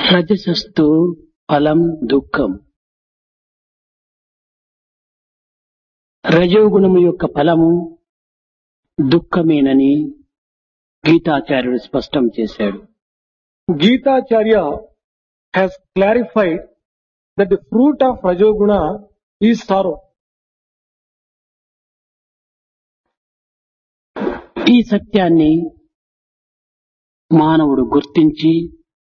రజసస్తు ఫలం దుఃఖం రజోగుణము యొక్క ఫలము దుఃఖమేనని గీతాచార్యుడు స్పష్టం చేశాడు Gitacharya has clarified that the fruit of Rajoguna is sorrow. ఈ సత్యాన్ని మానవుడు గుర్తించి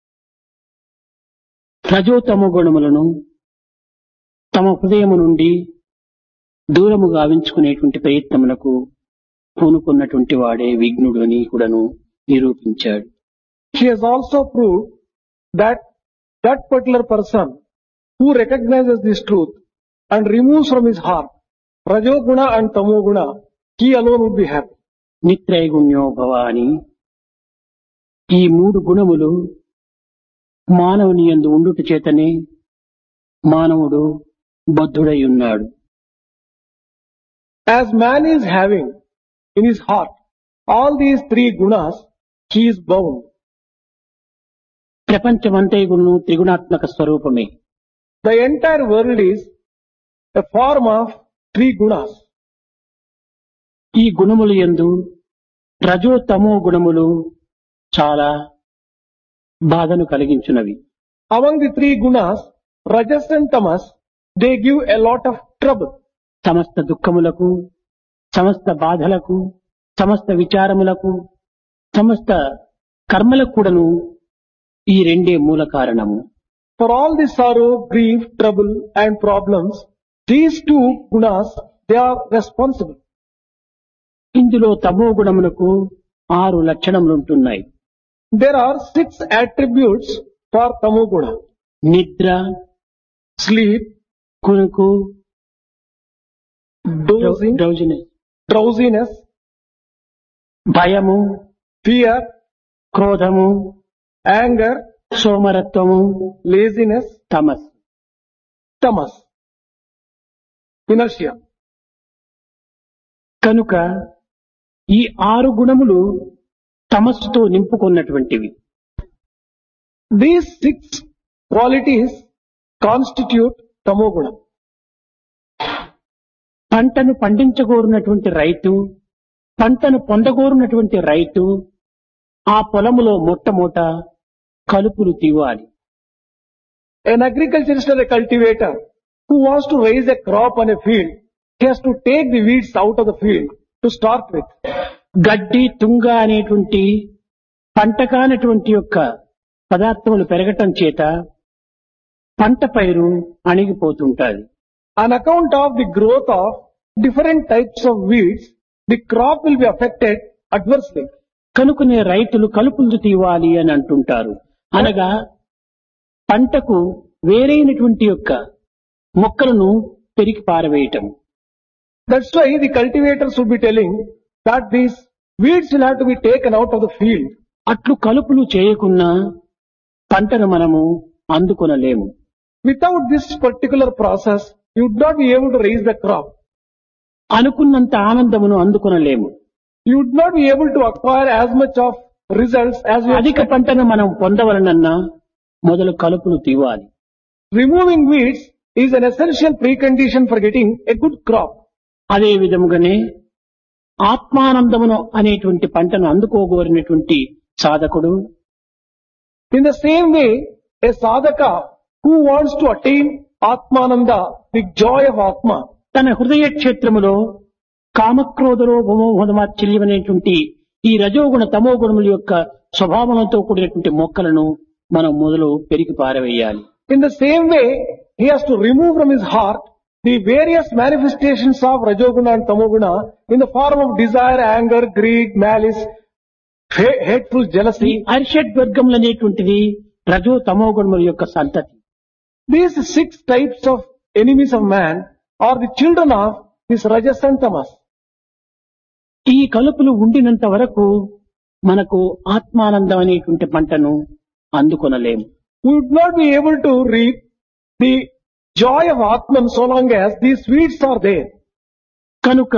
రజోతమ గుణములను తమ హృదయము నుండి దూరము గావించుకునేటువంటి ప్రయత్నములకు పూనుకున్నటువంటి వాడే విఘ్నుడు అని కూడాను నిరూపించాడు He has also proved that that particular person who recognizes this truth and removes from his heart Rajoguna and Tamoguna, he alone would be happy. నిత్రైగుణ్యో భవ అని ఈ మూడు గుణములు మానవుని యందు ఉండుట చేతనే మానవుడు బద్ధుడై ఉన్నాడు As man is having in his heart all these three gunas, he is bound. ప్రపంచమంతైగును త్రిగుణాత్మక స్వరూపమే The entire world is a form of three gunas. ఈ గుణములు యందు రజో తమో గుణములు చాలా బాధను కలిగించున్నవి Among the three gunas, Rajas and Tamas, they give a lot of trouble. సమస్త దుఃఖములకు సమస్త బాధలకు సమస్త విచారములకు సమస్త కర్మలకు కూడాను ఈ రెండే మూల కారణము For all the sorrow, grief, trouble and problems, these two gunas, they are responsible. ఇందులో తమో గుణమునకు ఆరు లక్షణములుంటున్నాయి There are six attributes for Tamoguna. నిద్ర Sleep, కునుకు dozing, drowsiness, drowsiness, భయము fear, క్రోధము anger, సోమరత్వము laziness, తమస్ tamas, inertia. కనుక ఈ ఆరు గుణములు తమస్సుతో నింపుకున్నటువంటివి These six qualities constitute Tamoguna. పంటను పండించగోరినటువంటి రైతు పంటను పొందగోరినటువంటి రైతు ఆ పొలములో మొట్టమొదట కలుపులు తీవాలి An agriculturist or a cultivator who wants to raise a crop on a field, he has to take the weeds out of the field to start with. గడ్డి తుంగ అనేటువంటి పంట కానటువంటి యొక్క పదార్థములు పెరగటం చేత పంట పైరు అణిగిపోతుంటాది On account of the growth of different types of weeds, the crop will be affected adversely. కనుకనే రైతులు కలుపులు తీవాలి అని అంటుంటారు అనగా పంటకు వేరైనటువంటి యొక్క మొక్కలను పెరిగి పారవేయటం That's why the cultivators would be telling that these weeds will have to be taken out of the field. అట్లు కలుపులు చేయకున్నా పంటను మనము అందుకొనలేము Without this particular process, you would not be able to raise the crop. అనుకున్నంత ఆనందమును అందుకొనలేము You would not be able to acquire as much of results as you అధిక expect. పంటను మనం పొందవలనన్నా మొదలు కలుపులు తీవాలి Removing weeds is an essential precondition for getting a good crop. అదే విధముగానే ఆత్మానందమును అనేటువంటి పంటను అందుకోగోరినటువంటి సాధకుడు In the same way, a sadhaka who wants to attain Atmananda, the joy of Atma, తన హృదయ క్షేత్రములో కామక్రోధలో భూమోహదమాచల్యం అనేటువంటి ఈ రజోగుణ తమోగుణముల యొక్క స్వభావంతో కూడినటువంటి మొక్కలను మనం మొదలు పెరిగి పారవేయాలి in the same way, he has to remove from his heart the various manifestations of Rajoguna and Tamoguna in the form of desire, anger, greed, malice, ha- hateful ఈ jealousy. అరిషడ్ వర్గములు అనేటువంటిది రజో తమోగుణముల యొక్క సంతతి These six types of enemies of man are the children of this Rajas and Tamas. ఈ కలుపులు ఉండినంత వరకు మనకు ఆత్మానందం అనేటువంటి పంటను అందుకొనలేము We would not be able to reap the joy of Atman so long as these weeds are there. కనుక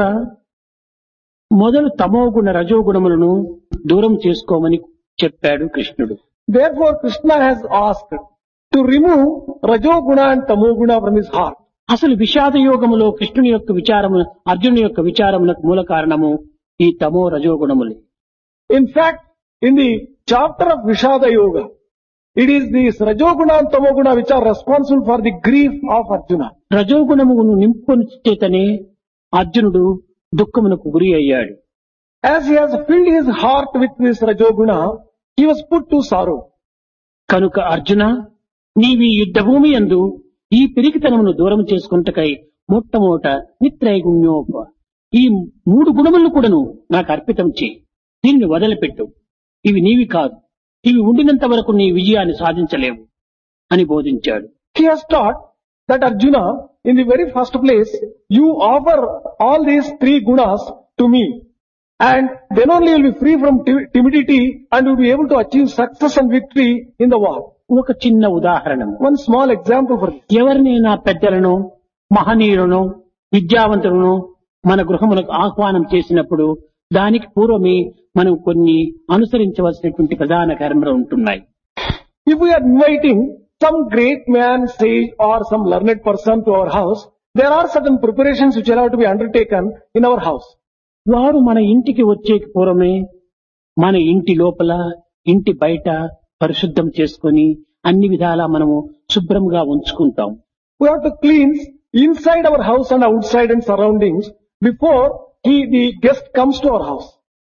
మొదలు తమోగుణ రజోగుణములను దూరం చేసుకోమని చెప్పాడు కృష్ణుడు Therefore, Krishna has asked to remove Rajoguna and Tamoguna from his heart. అసలు విషాద యోగములో కృష్ణుని యొక్క విచారము అర్జునుని యొక్క విచారములకు మూల కారణము ఈ తమో రజోగుణములే In fact, in the chapter of Vishada Yoga, it is these Rajoguna and Tamoguna which are responsible for the grief of Arjuna. రజోగుణమును నింపుకొని చేతనే అర్జునుడు దుఃఖమునకు గురి అయ్యాడు As he has filled his heart with this Rajoguna, he was put to sorrow. కనుక అర్జున నీవి యుద్ధభూమి యందు ఈ పిరికితనమును దూరం చేసుకుంటకై మొట్టమొదట నిత్రైగుణ్యోప ఈ మూడు గుణములను కూడాను నాకు అర్పితం చేయి దీనిని వదిలిపెట్టు ఇవి నీవి కాదు ఇవి ఉండినంత వరకు నీ విజయాన్ని సాధించలేవు అని బోధించాడు He has taught that Arjuna, in the very first place, you offer all these three gunas to me. And then only you'll be free from ti- timidity and you'll be able to achieve success and victory in the war. ఒక చిన్న ఉదాహరణము One small example for this. ఎవరినైనా పెద్దలను మహనీయులను విద్యావంతులను మన గృహములకు ఆహ్వానం చేసినప్పుడు దానికి పూర్వమే మనం కొన్ని అనుసరించవలసినటువంటి ప్రధాన కర్మలు ఉంటున్నాయి If we are inviting some great man, sage or some learned person to our house, there are certain preparations which will have to be undertaken in our house. వారు మన ఇంటికి వచ్చే పూర్వమే మన ఇంటి లోపల ఇంటి బయట పరిశుద్ధం చేసుకొని అన్ని విధాలా మనము శుభ్రంగా ఉంచుకుంటాం We have to cleanse inside our house and outside and surroundings before he, the guest comes to our house.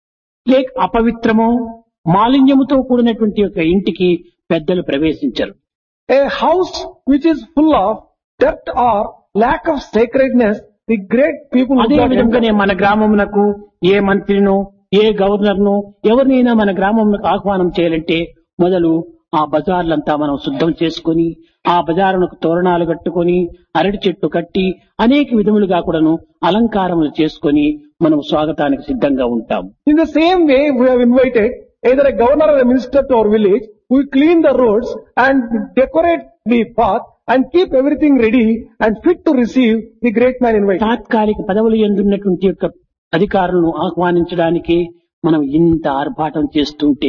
లేక అపవిత్రమో మాలిన్యముతో కూడినటువంటి యొక్క ఇంటికి పెద్దలు ప్రవేశించరు A house which is full of dirt or lack of sacredness, the great people would అదే not విధంగానే enter. మన గ్రామమునకు ఏ మంత్రినో ఏ గవర్నర్ను ఎవరినైనా మన గ్రామమునకు ఆహ్వానం చేయాలంటే మొదలు ఆ బజార్లంతా మనం శుద్ధం చేసుకొని ఆ బజారునకు తోరణాలు కట్టుకొని అరటి చెట్టు కట్టి అనేక విధములుగా కూడాను అలంకారములు చేసుకొని మనం స్వాగతానికి సిద్ధంగా ఉంటాం In the same way, if we have invited either a governor or a minister to our village, we clean the roads and decorate the path and keep everything ready and fit to receive the great man invited. తాత్కాలిక పదవులు ఎందున్నటువంటి యొక్క అధికారులను ఆహ్వానించడానికి మనం ఇంత ఆర్భాటం చేస్తుంటే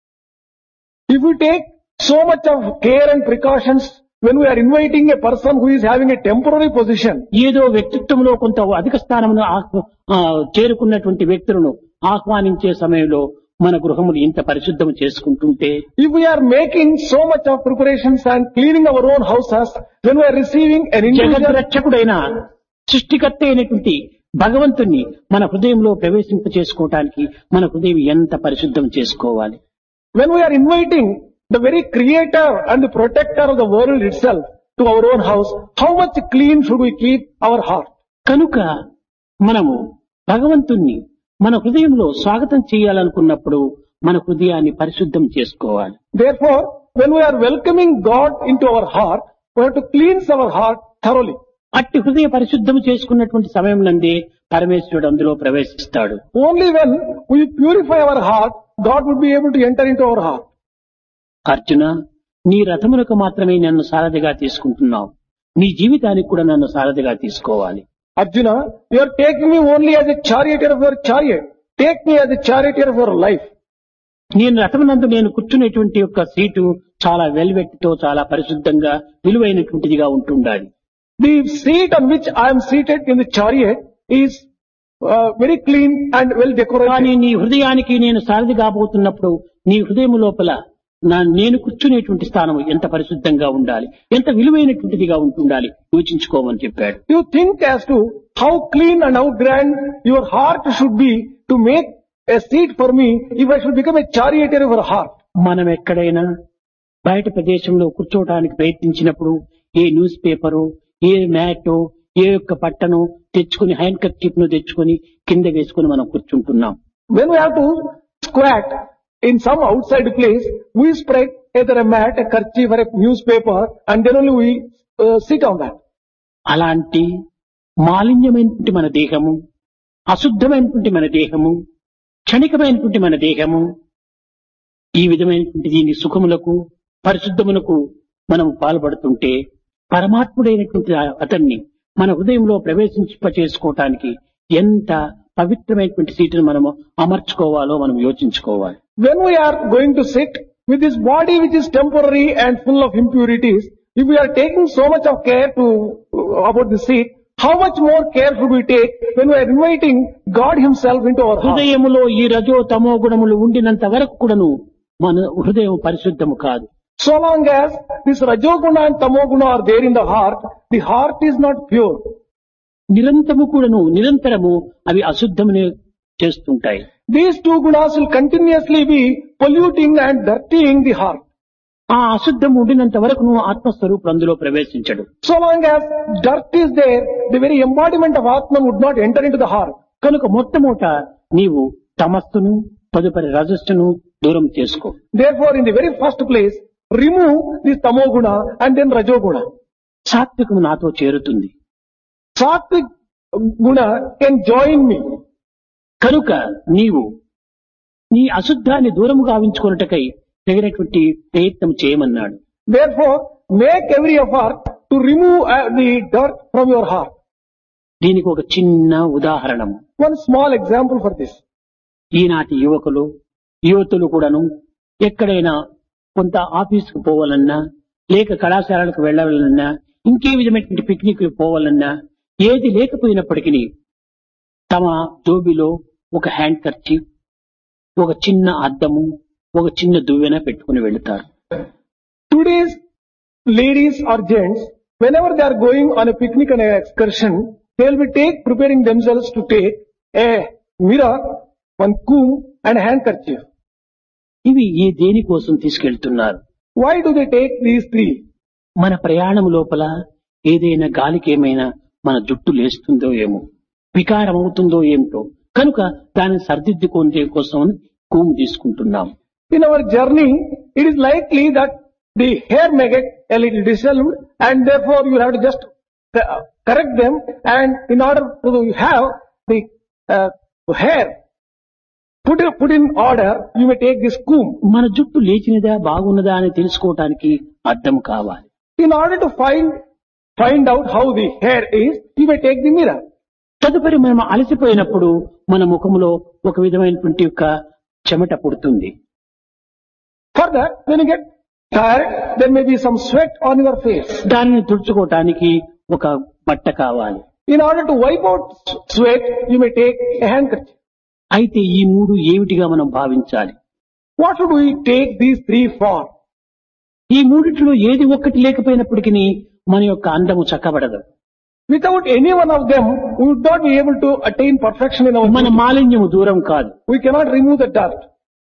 If we take so much of care and precautions when we are inviting a person who is having a temporary position, ఏదో వ్యక్తిత్వంలో కొంత అధిక స్థానమును ఆహ్వ- ఆ, చేరుకున్నటువంటి వ్యక్తులను ఆహ్వానించే సమయంలో మన గృహములు ఇంత పరిశుద్ధం చేసుకుంటుంటే if we are making so much of preparations and cleaning our own houses, when we are receiving an individual, జగద్రక్షకుడైన సృష్టికర్త అయినటువంటి భగవంతుణ్ణి మన హృదయంలో ప్రవేశింప చేసుకోవటానికి మన హృదయం ఎంత పరిశుద్ధం చేసుకోవాలి when we are inviting the very creator and the protector of the world itself to our own house, how much clean should we keep our heart? కనుక మనము భగవంతుణ్ణి మన హృదయంలో స్వాగతం చేయాలనుకున్నప్పుడు మన హృదయాన్ని పరిశుద్ధం చేసుకోవాలి Therefore, when we are welcoming God into our heart, we have to cleanse our heart thoroughly. అట్టి హృదయ పరిశుద్ధం చేసుకున్నటువంటి సమయం నందే పరమేశ్వరుడు అందులో ప్రవేశిస్తాడు Only when we purify our heart, God would be able to enter into our heart. Arjuna నీ రథములకు మాత్రమే నన్ను సారథిగా తీసుకుంటున్నావు నీ జీవితానికి కూడా నన్ను సారథిగా తీసుకోవాలి Arjuna, you are taking me only as a charioteer of your chariot. Take me as a charioteer of your life. నేను రథమునందు నేను కూర్చునేటువంటి యొక్క సీటు చాలా వెల్వెట్తో చాలా పరిశుద్ధంగా విలువైనటువంటిదిగా ఉంటుండాలి The seat on which I am seated in the chariot is uh, very clean and well కానీ decorated. నీ హృదయానికి నేను సారథి కాబోతున్నప్పుడు నీ హృదయం లోపల నా నేను కూర్చునేటువంటి స్థానం ఎంత పరిశుద్ధంగా ఉండాలి ఎంత విలువైనటువంటిదిగా ఉంటుండాలి యోచించుకోమని చెప్పాడు You think as to how clean and how grand your heart should be to make a seat for me if I should become a charioteer of your heart. మనం ఎక్కడైనా బయట ప్రదేశంలో కూర్చోవడానికి ప్రయత్నించినప్పుడు ఏ న్యూస్ పేపరు ఏ మ్యాటో ఏ యొక్క పట్టను తెచ్చుకుని హ్యాండ్ కర్చీప్ ను తెచ్చుకొని కింద వేసుకుని మనం కూర్చుంటున్నాం When we have to squat in some outside place, we spread either a mat, a kerchief or a newspaper and then only we uh, sit on that. అలాంటి మాలిన్యమైనటువంటి మన దేహము అశుద్ధమైనటువంటి మన దేహము క్షణికమైనటువంటి మన దేహము ఈ విధమైనటువంటి దీని సుఖములకు పరిశుద్ధములకు మనం పాల్పడుతుంటే పరమాత్ముడైనటువంటి ఆ- అతన్ని మన హృదయంలో ప్రవేశింప చేసుకోవటానికి ఎంత పవిత్రమైనటువంటి సీటును మనము అమర్చుకోవాలో మనం యోచించుకోవాలి When we are going to sit with this body which is temporary and full of impurities, if we are taking so much of care to about the seat, how much more care should we take when we are inviting God Himself into our heart? హృదయములో ఈ రజో తమో గుణములు ఉండినంత వరకు కూడాను మన హృదయం పరిశుద్ధము కాదు So long as this Rajoguna and Tamoguna are there in the heart, the heart is not pure. నిరంతరము కూడాను నిరంతరము అవి అశుద్ధమునే చేస్తుంటాయి These two gunas will continuously be polluting and dirtying the heart. ఆ అశుద్ధం ఉండినంత వరకు నువ్వు ఆత్మస్వరూపుడు అందులో ప్రవేశించడు So long as dirt is there, the very embodiment of Atman would not enter into the heart. కనుక మొట్టమొదట నీవు తమస్సును తదుపరి రజస్సును దూరం చేసుకో Therefore, in the very first place, remove this Tamoguna and then Rajoguna. సాత్వికము నాతో చేరుతుంది Sattvic guna can join me. కనుక నీవు నీ అశుద్ధాన్ని దూరము గావించుకున్నటకై తగినటువంటి ప్రయత్నం చేయమన్నాడు Therefore, make every effort to remove uh, the dirt from your heart. దీనికి ఒక చిన్న ఉదాహరణము One small example for this. ఈనాటి యువకులు యువతులు కూడాను ఎక్కడైనా కొంత ఆఫీసుకు పోవాలన్నా లేక కళాశాలకు వెళ్ళాలన్నా ఇంకే విధమైనటువంటి పిక్నిక్ పోవాలన్నా ఏది లేకపోయినప్పటికీ తమ జోబిలో ఒక హ్యాండ్ కర్చీ ఒక చిన్న అద్దము ఒక చిన్న దువ్వెన పెట్టుకుని వెళుతారు Today's ladies or gents, whenever they are going on a picnic and an excursion, they will be take, preparing themselves to take a mirror, one comb and a handkerchief. ఇవి ఏ దేనికోసం తీసుకెళ్తున్నారు Why do they take these three? మన ప్రయాణం లోపల ఏదైనా గాలికి ఏమైనా మన జుట్టు లేస్తుందో ఏమో వికారం అవుతుందో ఏమిటో కనుక దాన్ని సరిదిద్దుకునే కోసం కూము తీసుకుంటున్నాం In our journey, it is likely that the hair may get a little disheveled and therefore you have to just uh, correct them and in order to have the uh, hair put, put in order, you may take this comb. మన జుట్టు లేచినదా బాగున్నదా అని తెలుసుకోవటానికి అర్థం కావాలి In order to find find out how the hair is, you may take the mirror. తదుపరి మనం అలసిపోయినప్పుడు మన ముఖంలో ఒక విధమైనటువంటి యొక్క చెమట పుడుతుంది Further, when you get tired, there may be some sweat on your face. దానిని తుడుచుకోవటానికి ఒక బట్ట కావాలి In order to wipe out s- sweat, you may take a handkerchief. అయితే ఈ మూడు ఏమిటిగా మనం భావించాలి What should we take these three for? ఈ మూడిట్లో ఏది ఒక్కటి లేకపోయినప్పటికీ మన యొక్క అందము చక్కబడదు Without any one of them, we would not be able to attain perfection in our మన beauty. మాలిన్యము దూరం కాదు We cannot remove the dirt.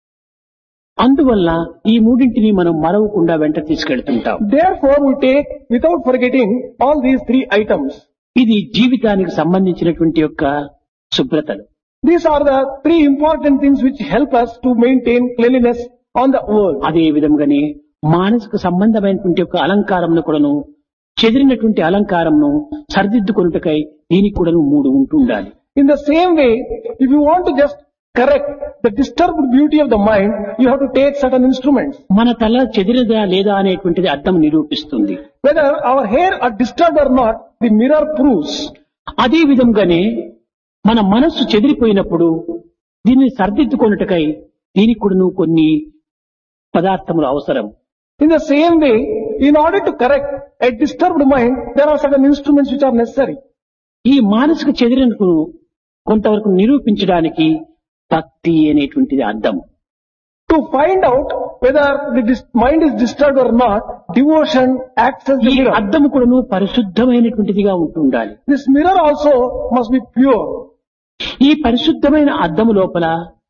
అందువల్ల ఈ మూడింటిని మనం మరవకుండా వెంట తీసుకెళ్తుంటాం Therefore, we take, without forgetting, all these three items. ఇది జీవితానికి సంబంధించినటువంటి యొక్క శుభ్రతలు These are the three important things which help us to maintain cleanliness on the world. అదే విధంగానే మానసిక సంబంధమైనటువంటి యొక్క అలంకారంను కూడాను చెదిరినటువంటి అలంకారంను సరిదిద్దుకొనుటకై దీనికి కూడాను మూడు ఉంటూ ఉండాలి In the same way, if you want to just correct the disturbed beauty of the mind, you have to take certain instruments. మన తల చెదిరదా లేదా అనేటువంటిది అర్థం నిరూపిస్తుంది Whether our hair are disturbed or not, the mirror proves. అదే విధంగానే మన మనస్సు చెదిరిపోయినప్పుడు దీన్ని సరిదిద్దుకొనుటకై దీనికి కూడాను కొన్ని పదార్థములు అవసరం In the same way, in order to correct a disturbed mind, there are certain instruments which are necessary. ఈ మానసిక చెదిరినకు కొంతవరకు నిరూపించడానికి భక్తి అనేటువంటిది అర్థం To find out whether the dis- mind is disturbed or not, devotion acts as the ఈ mirror. అద్దము కూడాను పరిశుద్ధమైనటువంటిదిగా ఉంటుండాలి This mirror also must be pure. ఈ పరిశుద్ధమైన అద్దము లోపల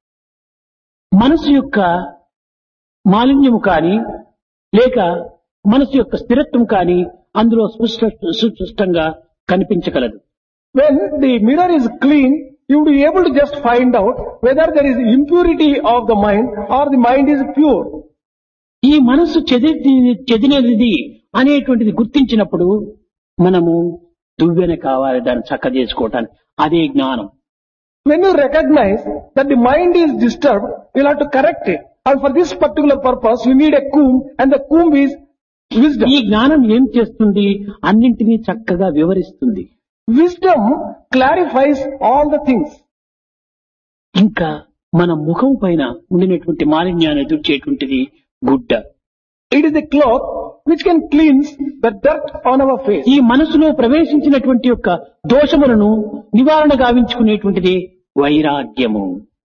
మనసు యొక్క మాలిన్యము కాని లేక మనసు యొక్క స్థిరత్వం కాని అందులో స్పష్ట సుస్పష్టంగా కనిపించగలదు When the mirror is clean, you will be able to just find out whether there is impurity of the mind or the mind is pure. ఈ మనస్సు చెది చెదినది అనేటువంటిది గుర్తించినప్పుడు మనము దువ్వెన కావాలి దాన్ని చక్క చేసుకోవటానికి అదే జ్ఞానం When you recognize that the mind is disturbed, you'll have to correct it. And for this particular purpose, you need a comb, and the comb is wisdom. ఈ జ్ఞానం ఏం చేస్తుంది అన్నింటినీ చక్కగా వివరిస్తుంది Wisdom clarifies all the things. ఇంకా మన ముఖం పైన ఉండినటువంటి మాలిన్యాన్ని ఎదుర్చేటువంటిది గుడ్డ It is a cloth which can cleanse the dirt on our face. ఈ మనసులో ప్రవేశించినటువంటి యొక్క దోషములను నివారణ గావించుకునేటువంటిది వైరాగ్యము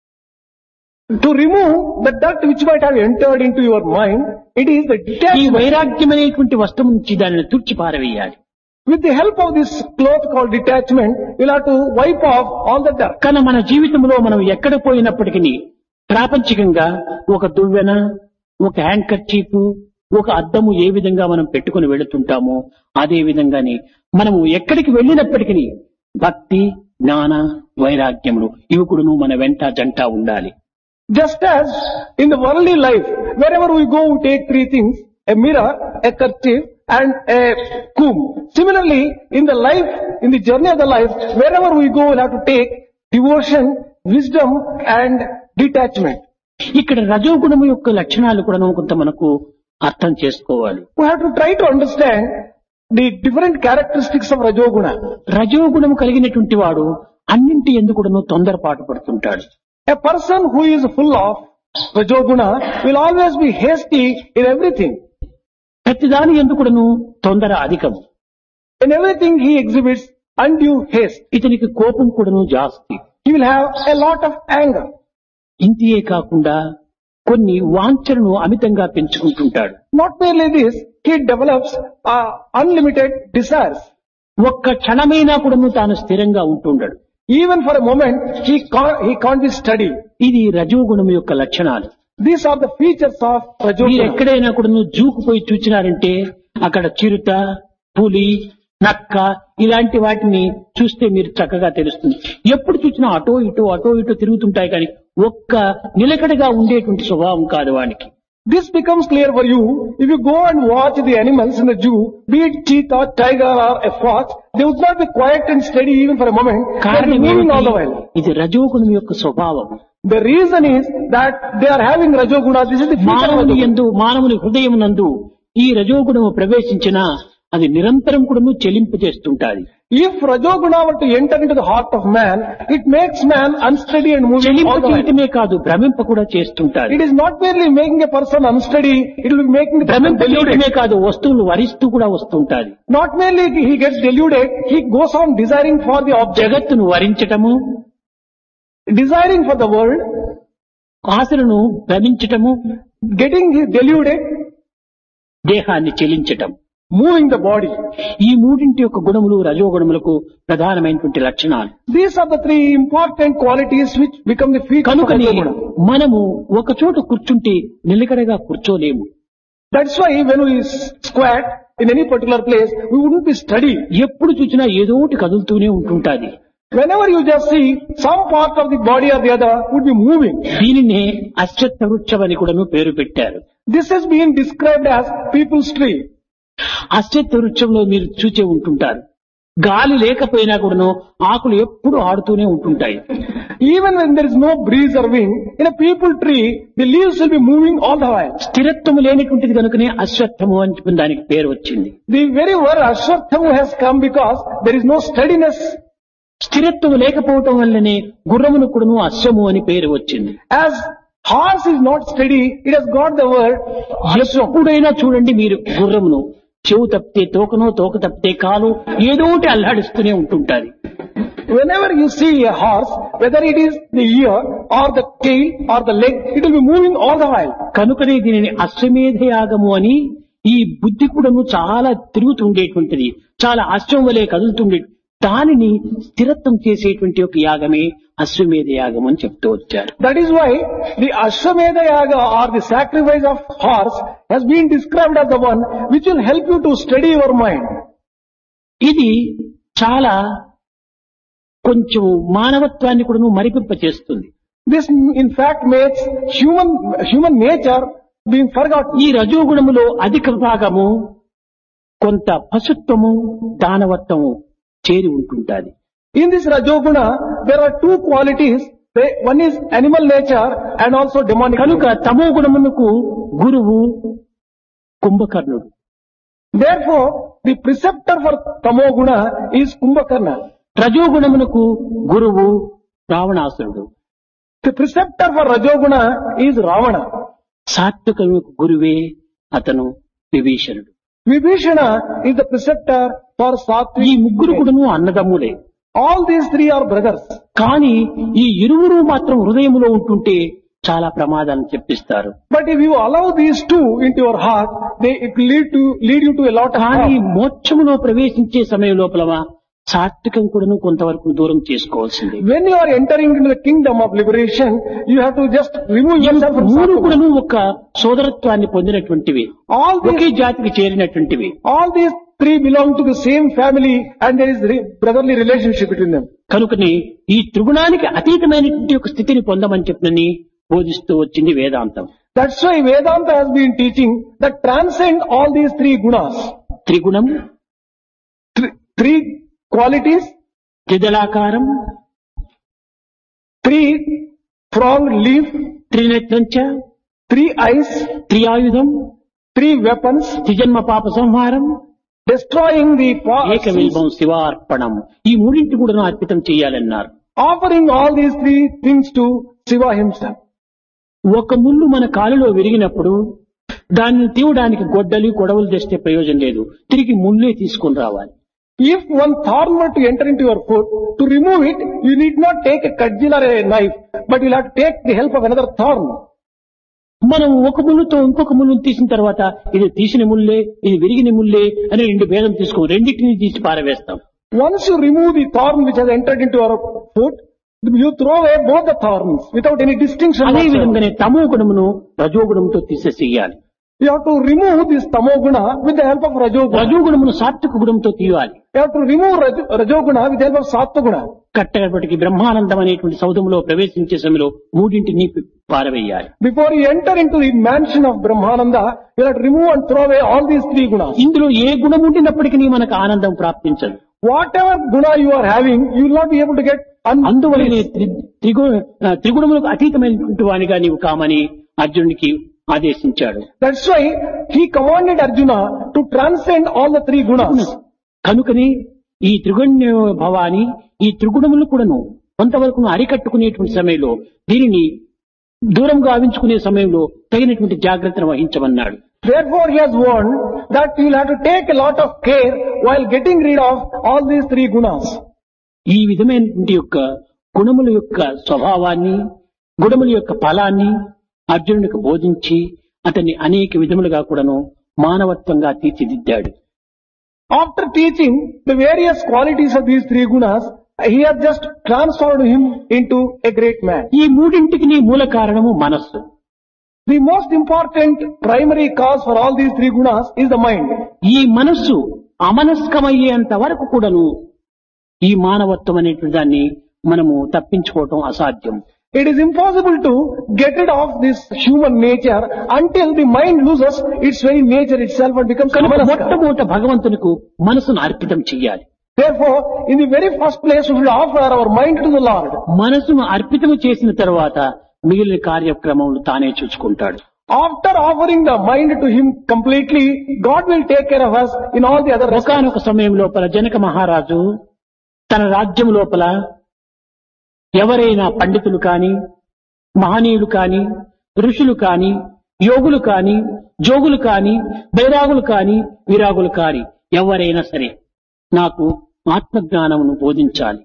To remove the dirt which might have entered into your mind, it is the ఈ detachment. వైరాగ్యం అనేటువంటి వస్తువు నుంచి దానిని తుడిచి పారవేయాలి With the help of this cloth called detachment, you'll have to wipe off all the dirt. కానీ మన జీవితంలో మనం ఎక్కడ పోయినప్పటికీ ప్రాపంచికంగా ఒక దువ్వెన ఒక హ్యాండ్ కర్చీపు ఒక అద్దము ఏ విధంగా మనం పెట్టుకుని వెళుతుంటామో అదే విధంగానే మనము ఎక్కడికి వెళ్ళినప్పటికీ భక్తి జ్ఞాన వైరాగ్యములు ఇవి కూడాను మన వెంట జంట ఉండాలి Just as in the worldly life, wherever we go, we take three things, a mirror, a kerchief, and a comb. Similarly, in the life, in the journey of the life, wherever we go, we'll have to take devotion, wisdom, and detachment. ఇక్కడ రజోగుణము యొక్క లక్షణాలు కూడా కొంత మనకు అర్థం చేసుకోవాలి We have to try to understand the different characteristics of Rajoguna. రజోగుణము కలిగినటువంటి వాడు అన్నింటి ఎందుకును తొందరపాటు పడుతుంటాడు A person who is full of Rajoguna will always be hasty in everything. ప్రతిదాని ఎందుకును తొందర అధికము In everything he exhibits undue haste. ఇతనికి కోపం కూడాను జాస్తి He will have a lot of anger. ఇంతియే కాకుండా కొన్ని వాంఛలను అమితంగా పెంచుకుంటుంటాడు Not merely this, he develops uh, unlimited desires. ఒక్క క్షణమైనా కూడాను తాను స్థిరంగా ఉంటుండడు Even for a moment, he can't, he can't be steady. ఇది రజోగుణం యొక్క లక్షణాలు These are the features of మీరు Rajoguna. ఎక్కడైనా కూడాను జూకు పోయి చూచినారంటే అక్కడ చిరుత పులి నక్క ఇలాంటి వాటిని చూస్తే మీరు చక్కగా తెలుస్తుంది ఎప్పుడు చూసినా అటో ఇటో అటో ఇటో తిరుగుతుంటాయి కానీ ఒక్క నిలకడగా ఉండేటువంటి స్వభావం కాదు వానికి This becomes clear for you if you go and watch the animals in the zoo, be it cheetah, tiger or a fox, they would not be quiet and steady even for a moment. They are కారణం moving all the ఏమిటి? while. ఇది రజోగుణం యొక్క స్వభావం The reason is that they are having Rajoguna. This is the feature of మానవుని Rajoguna. ఎందు మానవుని హృదయం నందు ఈ రజోగుణము ప్రవేశించినా అది నిరంతరం కూడాను చెలింపు చేస్తుంటాది If Rajoguna were to enter into the heart of man, it makes man unsteady and moving చెలింపు all the while. చేయటమే కాదు భ్రమింప కూడా చేస్తుంటాది It is not merely making a person unsteady, it will be making the person భ్రమింప deluded. చేయటమే కాదు వస్తువులు వరిస్తూ కూడా వస్తుంటాది Not merely he gets deluded, he goes on desiring for the object, జగత్తును వరించటము desiring for the world, ఆశలను భ్రమించటము getting deluded, దేహాన్ని చెలించటం moving the body. ఈ మూడింటి యొక్క గుణములు రజోగుణములకు ప్రధానమైనటువంటి లక్షణాలు These are the three important qualities which become the features of కనుకనే Rajoguna. మనము ఒక చోట కూర్చుంటే నిలకడగా కూర్చోలేము That's why when we s- squat in any particular place, we wouldn't be steady. ఎప్పుడు చూసినా ఏదో ఒకటి కదులుతూనే ఉంటుంటాది Whenever you just see some part of the body or the other would be moving. దీనినే అశ్వత్థ వృక్షం అని కూడాను పేరు పెట్టారు This has been described as people's tree. అశ్వత్థ వృక్షంలో మీరు చూచే ఉంటుంటారు గాలి లేకపోయినా కూడాను ఆకులు ఎప్పుడు ఆడుతూనే ఉంటుంటాయి Even when there is no breeze or wind, in a people tree, the leaves will be moving all the while. స్థిరత్వము లేనటువంటిది కనుకనే అశ్వత్థము అని చెప్పిన దానికి పేరు వచ్చింది The very word Ashwatthama has come because there is no steadiness. స్థిరత్వం లేకపోవటం వల్లనే గుర్రమును కూడాను అశ్వము అని పేరు వచ్చింది As horse is not steady, it has got the word Ashwam. ఎప్పుడైనా చూడండి మీరు గుర్రమును చెవు తప్పితే తోకనో తోక తప్పితే కాలు ఏదో ఒకటి అల్లాడిస్తూనే ఉంటుంటాది Whenever you see a horse, whether it is the ear or the tail or the leg, it will be moving all the while. కనుకనే దీనిని అశ్వమేధ యాగము అని ఈ బుద్ధి కూడాను చాలా తిరుగుతుండేటువంటిది చాలా అశ్వం వలె కదులుతుండే దానిని స్థిరత్వం చేసేటువంటి ఒక యాగమే అశ్వమేధ యాగం అని చెప్తూ వచ్చారు That is why the Ashwamedha Yaga or the sacrifice of horse has been described as the one which will help you to steady your mind. ఇది చాలా కొంచెం మానవత్వాన్ని కూడా మరిపింప చేస్తుంది This in fact makes human, human nature being forgotten. ఈ రజోగుణములో అధిక భాగము కొంత పశుత్వము దానవత్వము చేరి ఉంటుంటాది In this Rajoguna, there are two qualities. They- One is animal nature and also demonic. కనుక తమో గుణమునకు గురువు కుంభకర్ణుడు Therefore, the preceptor for Tamoguna is Kumbhakarna. రజోగుణమునకు గురువు రావణాసురుడు The preceptor for Rajoguna is Ravana. సాత్వికములకు గురువే అతను విభీషణుడు Vibhishana is the preceptor for ఈ Sattvic. ముగ్గురు కూడాను అన్నదమ్ములే All these three are brothers. కానీ ఈ ఇరువురు మాత్రం హృదయములో ఉంటుంటే చాలా ప్రమాదాలను చెప్పిస్తారు But if you allow these two into your heart, they it will lead to lead you to a lot of కానీ harm. మోక్షములో ప్రవేశించే సమయం లోపల సాత్వికం కూడాను కొంతవరకు దూరం చేసుకోవాల్సింది When you are entering into the kingdom of liberation, you have to just remove yourself from మూడు Sattva. కూడాను ఒక సోదరత్వాన్ని పొందినటువంటివి All ఒకే these, జాతికి చేరినటువంటివి all these three belong to the same family and there is re- brotherly relationship between them. కనుకని ఈ త్రిగుణానికి అతీతమైనటువంటి ఒక స్థితిని పొందమని చెప్పినని బోధిస్తూ వచ్చింది వేదాంతం That's why Vedanta has been teaching that transcend all these three gunas. త్రిగుణం Three, three qualities, త్రిదళాకారం three pronged leaf, త్రినేత్రంచ three eyes, త్రియాయుధం three weapons, త్రిజన్మ పాప సంహారం destroying the pa- ఏకవిల్వం శివార్పణం ఈ మూడింటి కూడా అర్పితం చేయాలన్నారు offering all these three things to Shiva himself. ఒక ముళ్ళు మన కాలులో విరిగినప్పుడు దాన్ని తీయడానికి గొడ్డలి గొడవలు తెస్తే ప్రయోజనం లేదు తిరిగి ముళ్ళే తీసుకొని రావాలి If one thorn were to enter into your foot, to remove it, you need not take a cudgel or a knife, but you'll have to take the help of another thorn. మనం ఒక ముళ్ళుతో ఇంకొక ముళ్ళును తీసిన తర్వాత ఇది తీసిన ముళ్ళే ఇది విరిగిన ముళ్ళే అని రెండు భేదం తీసుకో రెండింటిని తీసి పారవేస్తాం Once you remove the thorn which has entered into your foot, you throw away both the thorns without any distinction. అదే whatsoever. విధంగానే తమో గుణమును రజోగుణంతో తీసేసేయాలి You have to remove this tamoguna with the help of rajoguna. రజోగుణమును సాత్విక గుణంతో తీయాలి You have to remove raj- rajoguna with the help of sattva కట్టగప్పటికి Brahmanandam అనేటువంటి సౌధంలో ప్రవేశించే సమయంలో మూడింటిని పారవేయాలి Before you enter into the mansion of Brahmananda, you have to remove and throw away all these three gunas. ఇందులో ఏ గుణం ఉండినప్పటికీ మనకు ఆనందం ప్రాప్తించదు Whatever guna you are having, you will not be able to get un- అందువల్లనే త్రి- త్రిగు ఆ, త్రిగుణములకు అతీతమైనటువంటి వానిగా నీవు కామని అర్జునుడికి ఆదేశించాడు That's why he commanded Arjuna to transcend all the three gunas. కనుకని ఈ త్రిగుణ్య భవాని ఈ త్రిగుణములు కూడాను కొంతవరకు అరికట్టుకునేటువంటి సమయంలో దీనిని దూరంగా ఆవించుకునే సమయంలో తగినటువంటి జాగ్రత్తను వహించమన్నాడు Therefore he has warned that you will have to take a lot of care while getting rid of all these three gunas. ఈ విధమైనటువంటి యొక్క గుణముల యొక్క స్వభావాన్ని గుణముల యొక్క ఫలాన్ని అర్జునుడికి బోధించి అతన్ని అనేక విధములుగా కూడాను మానవత్వంగా తీర్చిదిద్దాడు After teaching the various qualities of these three gunas, he has just transformed him into a great man. ఈ మూడింటికి మూల కారణము మనస్సు The most important primary cause for all these three gunas is the mind. ఈ మనస్సు అమనస్కమయ్యేంత వరకు కూడాను ఈ మానవత్వం అనేటువంటి దాన్ని మనము తప్పించుకోవటం అసాధ్యం It is impossible to get rid of this human nature until the mind loses its very nature itself and becomes కనుక amanaska. మొట్టమొదట భగవంతునికి మనసును అర్పితం చెయ్యాలి Therefore, in the very first place, we should offer our mind to the Lord. మనసును అర్పితం చేసిన తర్వాత మిగిలిన కార్యక్రమములు తానే చూసుకుంటాడు After offering the mind to Him completely, God will take care of us in all the other respects. ఒకనొక సమయం లోపల జనక మహారాజు తన రాజ్యం లోపల ఎవరైనా పండితులు కాని మహనీయులు కాని ఋషులు కాని యోగులు కాని జోగులు కాని బైరాగులు కాని విరాగులు కాని ఎవరైనా సరే నాకు ఆత్మజ్ఞానమును బోధించాలి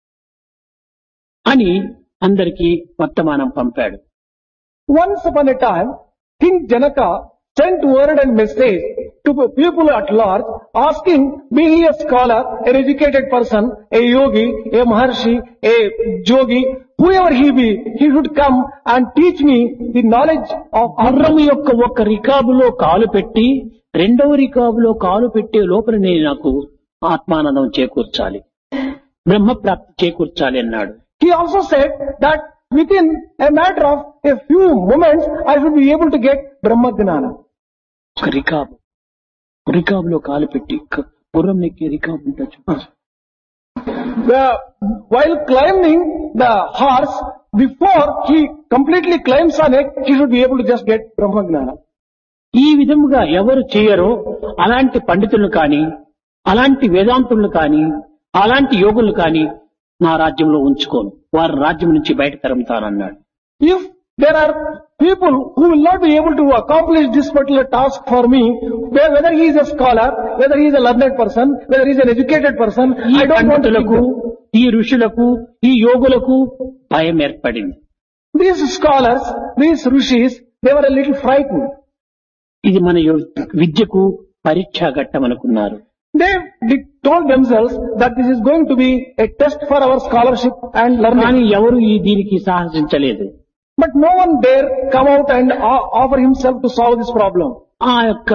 అని అందరికీ వర్తమానం పంపాడు Once upon a time, King Janaka sent word and message to people at large asking, be he a scholar, an educated person, a yogi, a maharshi, a jogi, whoever he be, he should come and teach me the knowledge of గుర్రం యొక్క ఒక రికాబులో కాలు పెట్టి రెండవ రికాబులో కాలు పెట్టే లోపల నేను నాకు ఆత్మానందం చేకూర్చాలి బ్రహ్మ ప్రాప్తి చేకూర్చాలి అన్నాడు He also said that within a matter of a few moments, I should be able to get Brahma Gnana. ఒక రికాబు రికాబులో కాలు పెట్టి క- గుర్రం నెక్కే రికాబు ఉంటుంది చూడు. The, while climbing the horse, before he completely climbs on it, he should be able to just get Brahma Gnana. ఈ విధముగా ఎవరు చేయరో అలాంటి పండితులను కాని అలాంటి వేదాంతులను కాని అలాంటి యోగులు కాని నా రాజ్యంలో ఉంచుకోను వారి రాజ్యం నుంచి బయట తరుముతానన్నాడు If there are people who will not be able to accomplish this particular task for me, whe- whether he is a scholar, whether he is a learned person, whether he is an educated person, ఈ I don't want to పండితులకు think them. ఈ ఋషులకు ఈ యోగులకు భయం ఏర్పడింది These scholars, these rishis, they were a little frightened. ఇది మన యో- విద్యకు పరీక్షా ఘట్టం అనుకున్నారు They de- told themselves that this is going to be a test for our scholarship and learning. కానీ ఎవరు ఈ దీనికి సాహసించలేదు But no one dare come out and o- offer himself to solve this problem. ఆ యొక్క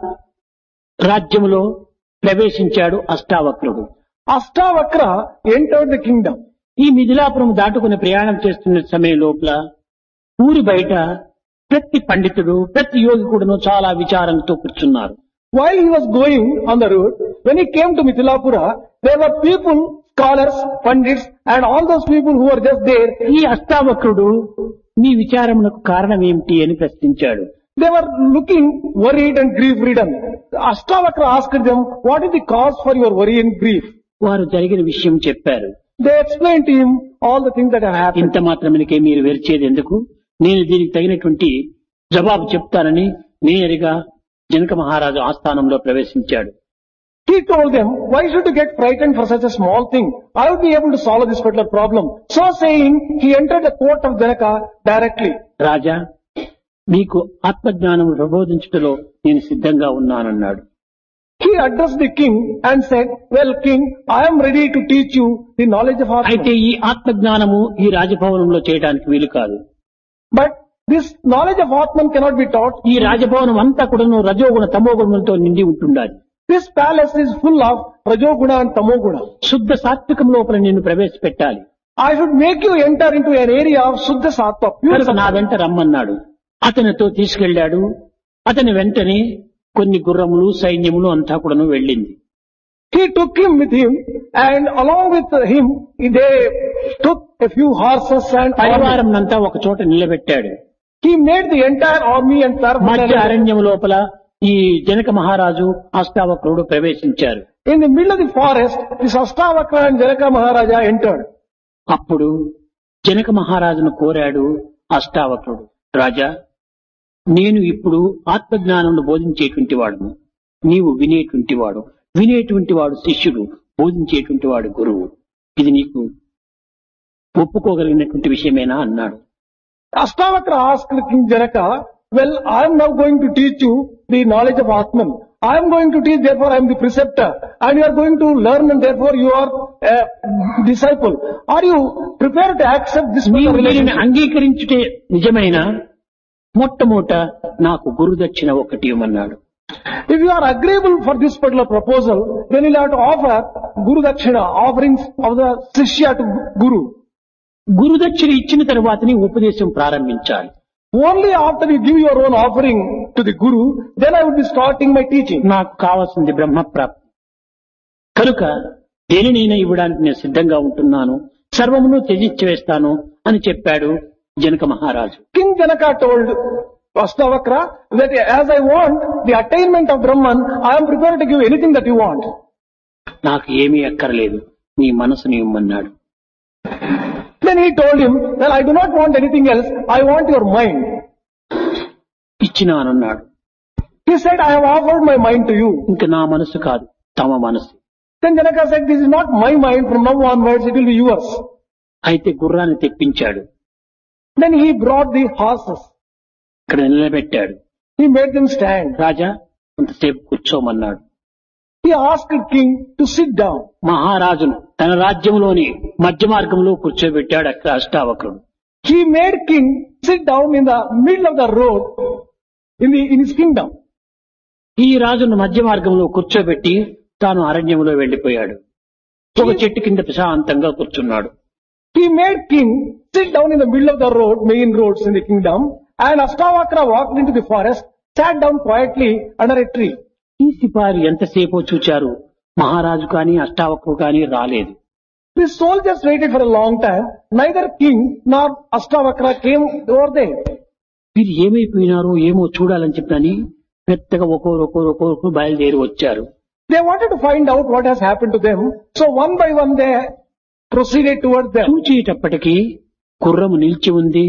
రాజ్యములో ప్రవేశించాడు అష్టావక్రుడు Astavakra entered the kingdom. ఈ మిథిలాపురం దాటుకుని ప్రయాణం చేస్తున్న సమయం లోపల ఊరి బయట ప్రతి పండితుడు ప్రతి యోగి కూడాను చాలా విచారంతో కూర్చున్నారు While he was going on the road, when he came to Mithilapura, there were people, scholars, pandits, and all those people who were just there. ఈ అష్టావక్రుడు మీ విచారమునకు కారణం ఏమిటి అని ప్రశ్నించాడు They were looking worried and grief-ridden. Astavakra asked them, what is the cause for your worry and grief? వారు జరిగిన విషయం చెప్పారు They explained to him all the things that have happened. ఇంత మాత్రమనికే మీరు వెరిచేది ఎందుకు నేను దీనికి తగినటువంటి జవాబు చెప్తానని నేరుగా జనక మహారాజు ఆస్థానంలో ప్రవేశించాడు He told them, why should you get frightened for such a small thing? I will be able to solve this particular problem. So saying, he entered the court of Janaka directly. రాజా మీకు ఆత్మజ్ఞానం ప్రబోధించుటలో నేను సిద్ధంగా ఉన్నానన్నాడు He addressed the king and said, well king, I am ready to teach you the knowledge of అయితే Atman. ఈ ఆత్మజ్ఞానము ఈ రాజభవనంలో చేయడానికి వీలు కాదు But this knowledge of Atman cannot be taught. ఈ రాజభవనం అంతా కూడాను రజోగుణ తమోగుణంతో నిండి ఉంటుండాలి This palace is full of Rajoguna and Tamoguna. శుద్ధ సాత్వికం లోపల నిన్ను ప్రవేశపెట్టాలి I should make you enter into an area of Suddha Sattva, pure కనుక నా Sattva. వెంట రమ్మన్నాడు అతనితో తీసుకెళ్ళాడు అతని వెంటనే కొన్ని గుర్రములు సైన్యములు అంతా కూడాను వెళ్ళింది He took him with him and along with him, they took a few horses and army. పరివారం అంతా ఒక చోట నిలబెట్టాడు He made the entire army and మధ్య paraphernalia. అరణ్యం లోపల ఈ జనక మహారాజు అష్టావక్రుడు ప్రవేశించారు In the middle of the forest, this Astavakra and Janaka Maharaja entered. అప్పుడు జనక మహారాజును కోరాడు అష్టావక్రుడు రాజా నేను ఇప్పుడు ఆత్మజ్ఞానంను బోధించేటువంటి వాడును నీవు వినేటువంటి వాడు వినేటువంటి వాడు శిష్యుడు బోధించేటువంటి వాడు గురువు ఇది నీకు ఒప్పుకోగలిగినటువంటి విషయమేనా అన్నాడు Astavakra asked King Janaka, well, I am now going to teach you the knowledge of Atman. I am going to teach, therefore I am the preceptor. And you are going to learn and therefore you are a disciple. Are you prepared to accept this నీవు దీనిని relationship? అంగీకరించుటే నిజమైన మొట్టమొదట నాకు గురుదక్షిణ ఒకటి ఇవ్వమన్నాడు If you are agreeable for this particular proposal, then you will have to offer Guru Dakshina, offerings of the Sishya to Guru. గురుదక్షిణ ఇచ్చిన తర్వాతని ఉపదేశం ప్రారంభించాలి Only after you give your own offering to the Guru, then I will be starting my teaching. నాకు కావాల్సింది బ్రహ్మప్రాప్తి కనుక దేనినైనా ఇవ్వడానికి నేను సిద్ధంగా ఉంటున్నాను సర్వమును త్యజించి వేస్తాను అని చెప్పాడు జనక మహారాజు King Janaka told Astavakra that as I want the attainment of Brahman, I am prepared to give anything that you want. నాకు ఏమీ అక్కర్లేదు నీ మనసుని ఇమ్మన్నాడు Then he told him, well, I do not want anything else. I want your mind. ఇచ్చినానన్నాడు He said, I have offered my mind to you. ఇంక నా మనసు కాదు తమ మనసు Then Janaka said, this is not my mind. From now onwards, it will be yours. అయితే గుర్రాన్ని తెప్పించాడు Then he brought the horses. ఇక్కడ నిలబెట్టాడు He made them stand. రాజా కొంతసేపు కూర్చోమన్నాడు He asked king to sit down. మహారాజును తన రాజ్యంలోని మధ్య మార్గంలో కూర్చోబెట్టాడు అక్కడ అష్టావక్రుడు He made king sit down in the middle of the road in the in his kingdom. ఈ రాజును మధ్య మార్గంలో కూర్చోబెట్టి తాను అరణ్యంలో వెళ్లిపోయాడు ఒక చెట్టు కింద ప్రశాంతంగా కూర్చున్నాడు He made king sit down in the middle of the road, main roads in the kingdom, and Astavakra walked into the forest, sat down quietly under a tree. ఈ సిపారి ఎంతసేపో చూచారు మహారాజు కానీ అష్టావక్రుడు కానీ రాలేదు The soldiers waited for a long time. Neither king nor Astavakra came over there. వీరు ఏమైపోయినారో ఏమో చూడాలని చెప్పని పెద్దగా ఒక్కొరు ఒక్కొరు ఒక్కొక్కరు బయలుదేరి వచ్చారు They wanted to find out what has happened to them. So one by one they proceeded towards them. చూచేటప్పటికి గుర్రము నిలిచి ఉంది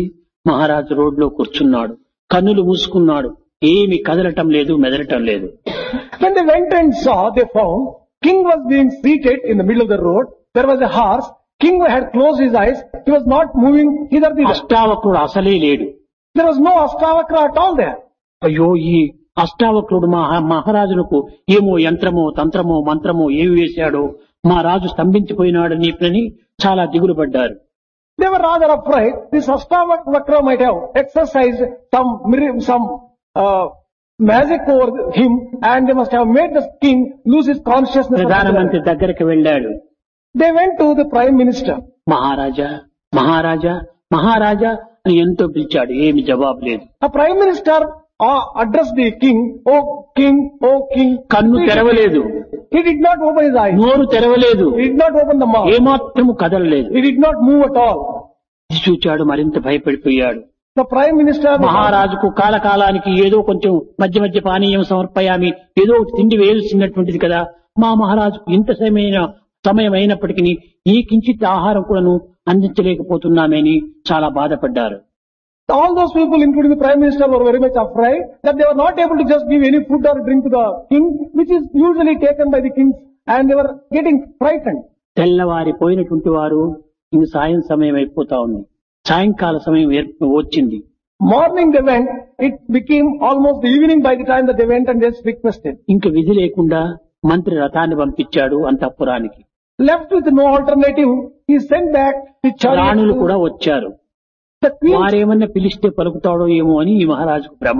మహారాజు రోడ్లో కూర్చున్నాడు కన్నులు మూసుకున్నాడు ఏమి కదలటం లేదు మెదలటం లేదు When they went and saw, they found king was being seated in the middle of the road. There was a horse. King had closed his eyes. He was not moving hither thither. అష్టావక్రుడు అసలే లేడు There was no Astavakra at all there. అయ్యో ఈ అష్టావక్రుడు మా మహారాజులకు ఏమో యంత్రమో తంత్రమో మంత్రమో ఏమి వేశాడో మా రాజు స్తంభించిపోయినాడని చెప్పని చాలా దిగులు పడ్డారు They were rather afraid. This Astavakra might have exercised some mir- some uh, magic over him, and they must have made the king lose his consciousness. of ప్రధానమంత్రి himself. దగ్గరికి వెళ్ళాడు They went to the prime minister. మహారాజా మహారాజా మహారాజా అని ఎంతో పిలిచాడు ఏమి జవాబు లేదు The prime minister uh, addressed the king, "Oh king, oh king." కన్ను తెరవలేదు He did not open his eyes. నోరు తెరవలేదు He did not open the mouth. ఏమాత్రము కదలలేదు He did not move at all. ఇది చూచాడు మరింత భయపడిపోయాడు The prime minister, మహారాజుకు కాలకాలానికి ఏదో కొంచెం మధ్య మధ్య పానీయం సమర్పయామి ఏదో ఒకటి తిండి వేయాల్సినటువంటిది కదా మా మహారాజుకు ఇంత సమయమైన సమయం అయినప్పటికీ ఈ కించిత్ ఆహారం కూడాను అందించలేకపోతున్నామని చాలా బాధపడ్డారు all those people, including the prime minister, were very much afraid that they were not able to just give any food or drink to the king, which is usually taken by the kings, and they were getting frightened. తెల్లవారి పోయినటువంటి వారు ఇంక సాయం సమయం అయిపోతా ఉంది సాయంకాల సమయం ఏర్- వచ్చింది Morning they went, it became almost the evening by the time that they went and just requested. ఇంక విధి లేకుండా మంత్రి రథాన్ని పంపించాడు అంతఃపురానికి Left with no alternative, he sent back the రాణులు chariot. కూడా వచ్చారు The queen, వారేమన్నా పిలిస్తే పలుకుతాడో ఏమో అని ఈ మహారాజుకు భ్రమ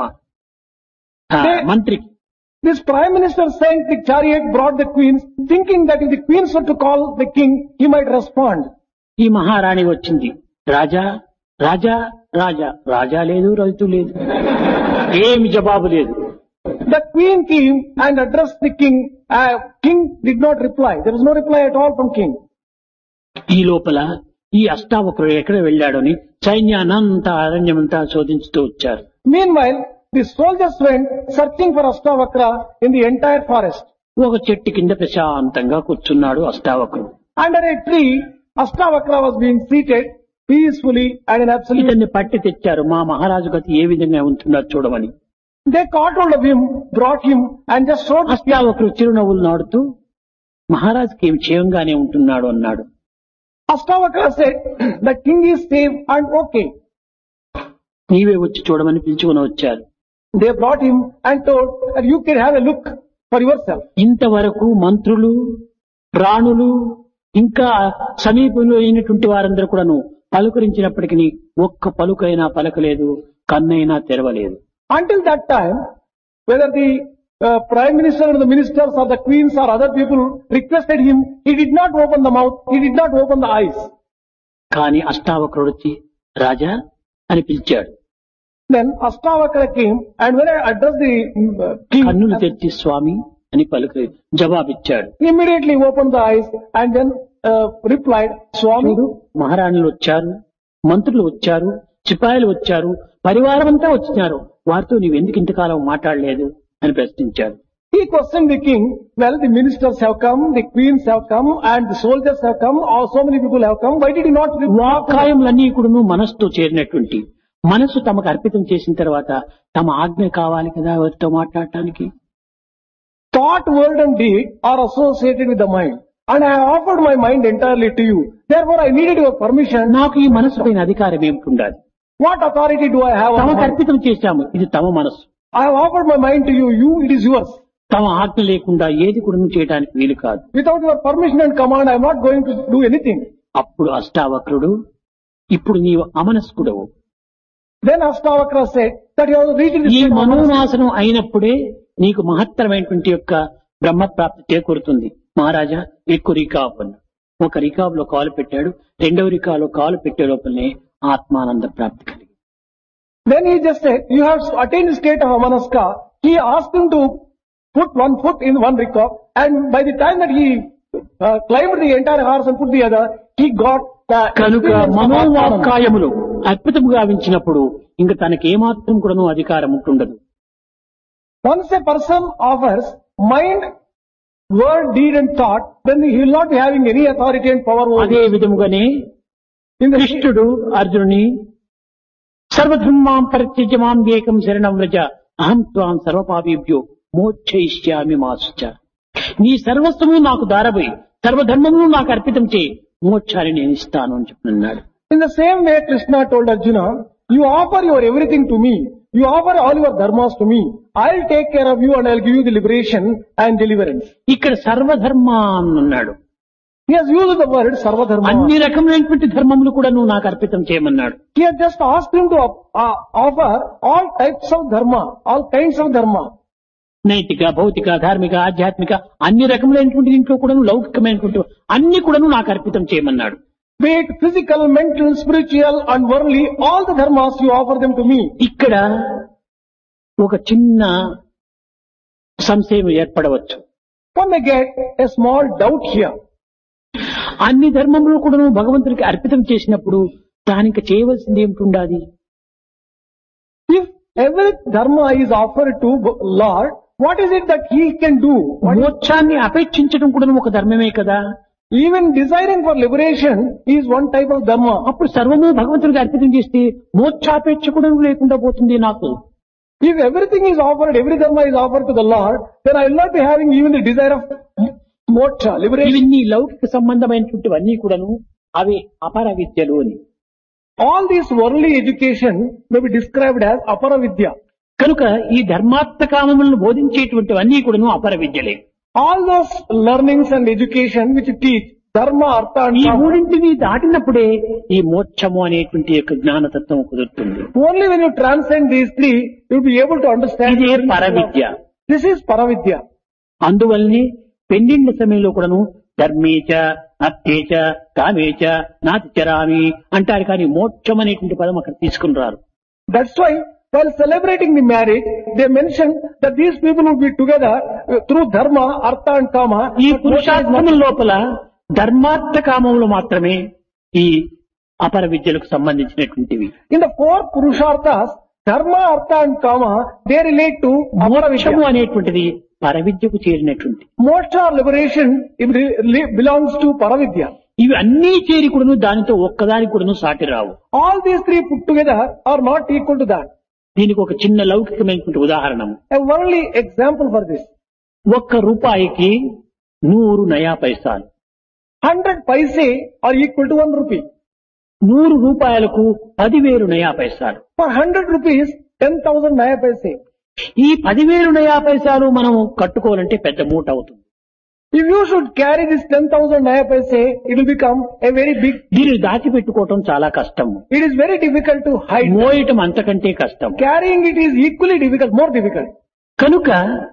ఆ, They- మంత్రికి this prime minister sent the chariot, brought the queens, thinking that if the queens were to call the king, he might respond. ఈ మహారాణి వచ్చింది రాజా రాజా రాజా రాజా లేదు రైతు లేదు ఏమి జవాబు లేదు The queen came and addressed the king. Uh, king did not reply. There was no reply at all from king. ఈ లోపల ఈ అష్టావక్రుడు ఎక్కడ వెళ్ళాడని సైన్యానంతా అరణ్యమంతా శోధించుతూ వచ్చారు Meanwhile, the soldiers went searching for Astavakra in the entire forest. ఒక చెట్టు కింద ప్రశాంతంగా కూర్చున్నాడు అష్టావక్రుడు Under a tree, Astavakra was being seated peacefully and in absolute. ఇతన్ని పట్టి తెచ్చారు మా మహారాజు గతి ఏ విధంగా ఉంటుందో చూడమని They caught hold of him, brought him, and just showed the అష్టావక్రుడు చిరునవ్వులు నాడుతూ మహారాజుకి ఏమి క్షేమంగానే ఉంటున్నాడు అన్నాడు Astavakra said, the king is safe and okay. నీవే వచ్చి చూడమని పిలుచుకుని వచ్చారు They brought him and told that you can have a look for yourself. ఇంతవరకు మంత్రులు రాణులు ఇంకా సమీపంలో అయినటువంటి వారందరూ కూడాను పలుకరించినప్పటికీ ఒక్క పలుకైనా పలకలేదు కన్నైనా తెరవలేదు Until that time, whether the uh, prime minister or the ministers or the queens or other people requested him, he did not open the mouth, he did not open the eyes. కానీ అష్టావక్రుడు వచ్చి రాజా అని పిలిచాడు Then Astavakra came and when I addressed the uh, king, కన్నులు తెచ్చి స్వామి అని పలుకు జవాబిచ్చాడు he immediately opened the eyes and then uh, replied, Swami, చూడు మహారాణులు వచ్చారు మంత్రులు వచ్చారు సిపాయిలు వచ్చారు పరివారం అంతా వచ్చినారు వారితో నీవు ఎందుకు ఇంతకాలం మాట్లాడలేదు అని ప్రశ్నించాడు he questioned the king, well, the ministers have come, the queens have come, and the soldiers have come, or so many people have come, why did he not reply? వాక్కాయములన్నీ కూడాను మనస్సుతో చేరినటువంటి మనస్సు తమకు అర్పితం చేసిన తర్వాత తమ ఆజ్ఞ కావాలి కదా ఎవరితో మాట్లాడటానికి Thought, word and deed are associated with the mind. And I have offered my mind entirely to you. Therefore, I needed your permission. నాకు ఈ మనస్సు పైన అధికారం ఏమిటి ఉండాలి What authority do I have? on తమకు mind? అర్పితం చేశాము ఇది తమ మనస్సు I have offered my mind to you. You, it is yours. తమ ఆజ్ఞ లేకుండా ఏది కూడా చేయడానికి వీలు కాదు Without your permission and command, I am not going to do anything. అప్పుడు అష్టావక్రుడు ఇప్పుడు నీవు అమనస్కుడవు Then Astavakra said that you have reached this ఈ state of awareness. మనోనాశనం అయినప్పుడే నీకు మహత్తరమైనటువంటి యొక్క బ్రహ్మప్రాప్తి చేకూరుతుంది మహారాజా ఎక్కువ రికాబ్ అన్న ఒక రికాబ్ లో కాలు పెట్టాడు రెండవ రికాలో కాలు పెట్టే లోపలనే ఆత్మానంద ప్రాప్తి కలిగింది Then he just said, you have attained the state of Amanaska. He asked him to put one foot in one rikab and by the time that he uh, climbed the entire horse and put the other, he got the కనుక experience of Atmananda. మనోవాక్కాయములు అద్భుతముగా గావించినప్పుడు ఇంక తనకి ఏమాత్రం కూడాను అధికారం ఉంటుండదు Once a person offers mind, word, deed and thought, then he will not be having any authority and power over అదే విధముగానే In the కృష్ణుడు అర్జునుని సర్వధర్మాం పరిత్యజ్య మాం ఏకం శరణం వ్రజ అహం త్వాం సర్వపాపేభ్యో మోక్షయిష్యామి మాసుచ నీ సర్వస్వము నాకు దారబోయి సర్వధర్మమును నాకు అర్పితం చేయి మోక్షాన్ని నేను ఇస్తాను అని చెప్పినాడు In the same way, Krishna told Arjuna, you offer your everything to me. You offer all your dharmas to me. I'll take care of you and I'll give you the liberation and deliverance. ఇక్కడ సర్వధర్మ అన్నాడు He has used the word Sarvadharma. అన్ని రకమైనటువంటి ధర్మములు కూడా నువ్వు నాకు అర్పితం చేయమన్నాడు He has just asked him to uh, offer all types of dharma, all kinds of dharma. నైతిక భౌతిక ధార్మిక ఆధ్యాత్మిక అన్ని రకములైనటువంటి దీంట్లో కూడా లౌకికమైనటువంటి అన్ని కూడా నాకు అర్పితం చేయమన్నాడు Be it physical, mental, spiritual and worldly, all the dharmas you offer them to me. ఇక్కడ ఒక చిన్న సంశయం ఏర్పడవచ్చు One may get a small doubt here. అన్ని ధర్మములు కూడా నువ్వు భగవంతుడికి అర్పితం చేసినప్పుడు దానికి చేయవలసింది ఏమిటి ఉండాలి If every dharma is offered to Lord, what is it that he can do? What is- మోక్షాన్ని అపేక్షించడం కూడా ఒక ధర్మమే కదా even desiring for liberation is one type of dharma. అప్పుడు సర్వము భగవంతుడికి అర్పితం చేస్తే మోక్షాపేక్ష కూడా లేకుండా పోతుంది నాకు If everything is offered, every dharma is offered to the Lord, then I will not be having even the desire of moksha, liberation. ఇవన్నీ లౌకిక సంబంధమైనటువంటివన్నీ కూడాను అవి అపర విద్యలు అని All this worldly education may be described as apara vidya. కనుక ఈ ధర్మార్థకామములను బోధించేటువంటివన్నీ కూడాను అపర విద్యలే All those learnings and education which teach dharma, artha and ఈ kama, మూడింటిని దాటినప్పుడే ఈ మోక్షము అనేటువంటి యొక్క జ్ఞానతత్వం కుదురుతుంది only when you transcend these three, you will be able to understand. ఇదే పరవిద్య This is paravidya. అందువల్లనే పెండిండ్ల సమయంలో కూడాను ధర్మేచ అర్థేచ కామేచ నాతి చరామి అంటారు కానీ మోక్షం అనేటువంటి పదం అక్కడ తీసుకుని రారు That's why while celebrating the marriage, they mentioned that these people would be together uh, through dharma, artha and kama. ఈ but moksha is పురుషార్థముల not- లోపల ధర్మార్థ కామములు మాత్రమే ఈ అపర విద్యలకు సంబంధించినటువంటివి In the four purusharthas, dharma, artha and kama, they relate to apara మోక్షము vidya. అనేటువంటిది పరవిద్యకు చేరినటువంటి Moksha or liberation it re- re- belongs to paravidya. ఇవి అన్నీ చేరి కూడాను దానితో ఒక్కదాని కూడాను సాటి రావు All these three put together are not equal to that. దీనికి ఒక చిన్న లౌకికమైనటువంటి ఉదాహరణము A worldly example for this. ఒక్క రూపాయికి నూరు నయా పైసాలు 100 paise are equal to 1 rupee. నూరు రూపాయలకు పదివేలు నయా పైసాలు For 100 rupees, 10,000 naya paise. ఈ పదివేలు నయా పైసాలు మనం కట్టుకోవాలంటే పెద్ద మూట అవుతుంది If you should carry this 10,000 naya paise, it will become a very big, దీనిని దాచిపెట్టుకోవటం చాలా కష్టము it is very difficult to hide. మోయటం అంతకంటే కష్టం Carrying it is equally difficult, more difficult. కనుక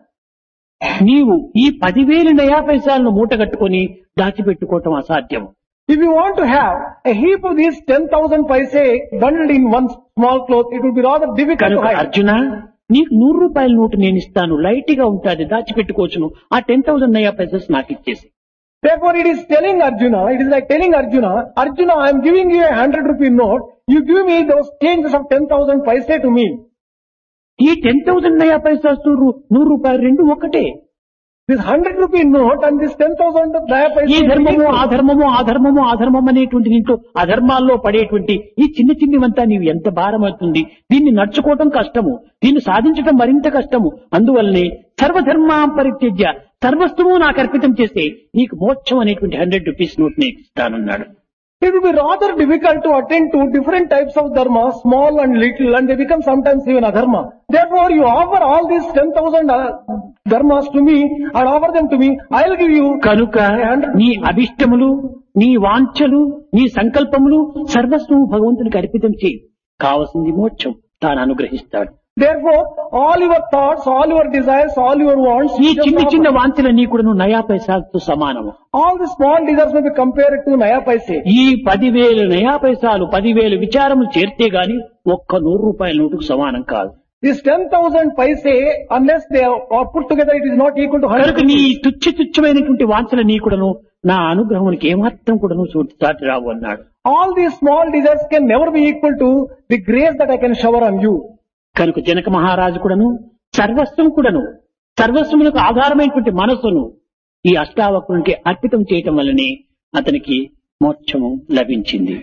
నీవు ఈ పదివేలు నయా పైసాలను మూట కట్టుకొని దాచిపెట్టుకోవటం అసాధ్యం If you want to have a heap of these 10,000 paise bundled in one small cloth, it will be rather difficult to కనుక hide. అర్జున నీకు నూరు రూపాయల నోటు నేను ఇస్తాను లైట్ గా ఉంటుంది దాచిపెట్టుకోవచ్చును ఆ టెన్ థౌసండ్ నయా పైసెస్ నాకు ఇచ్చేసి Therefore, it is telling Arjuna, it is like telling Arjuna, Arjuna, I am giving you a 100 rupee note, you give me those changes of 10,000 paise to me. ఈ ten thousand నయా పైసెస్ నూరు రూపాయలు రెండు ఒకటే This 100 rupee note and this 10,000 naya paise. ఈ ధర్మము ఆ ధర్మము ఆ ధర్మము ఆ ధర్మం అనేటువంటి దీంట్లో అధర్మాల్లో పడేటువంటి ఈ చిన్న చిన్నవంతా నీవు ఎంత భారం అవుతుంది దీన్ని నడుచుకోవటం కష్టము దీన్ని సాధించటం మరింత కష్టము అందువల్లనే సర్వధర్మా పరిత్యజ్య సర్వస్వము నాకు అర్పితం చేస్తే నీకు మోక్షం అనేటువంటి హండ్రెడ్ రూపీస్ నోట్ నీకు ఇస్తానన్నాడు It will be rather difficult to attend to different types of dharma, small and little, and they become sometimes even adharma. Therefore, you offer all these 10,000 uh, dharmas to me and offer them to me. I'll give you కనుక a hundred. నీ అభిష్టములు నీ వాంఛలు నీ సంకల్పములు సర్వస్వము భగవంతునికి అర్పితం చేయి కావలసింది మోక్షం తాను అనుగ్రహిస్తాడు Therefore, all your thoughts, all your desires, all your wants, ఈ you just చిన్న offer. చిన్న వాంఛలన్నీ కూడా నయా పైసాలతో సమానము all the small desires may be compared to naya paise. ఈ పదివేలు నయా పైసాలు పదివేలు విచారములు చేరితే గాని ఒక్క నూరు రూపాయల నోటుకు సమానం కాదు This 10,000 paise, unless they are are put together, it is not equal to 100 కనుక నీ rupees. తుచ్చ తుచ్చమైనటువంటి వాంఛల నీ కూడాను నా అనుగ్రహమునికి ఏమాత్రం కూడాను చోటు చాటి రావు అన్నాడు All these small desires can never be equal to the grace that I can shower on you. కనుక జనక మహారాజు కూడాను సర్వస్వం కూడాను సర్వస్వములకు ఆధారమైనటువంటి మనస్సును ఈ అష్టావక్రునికి అర్పితం చేయటం వల్లనే అతనికి మోక్షము లభించింది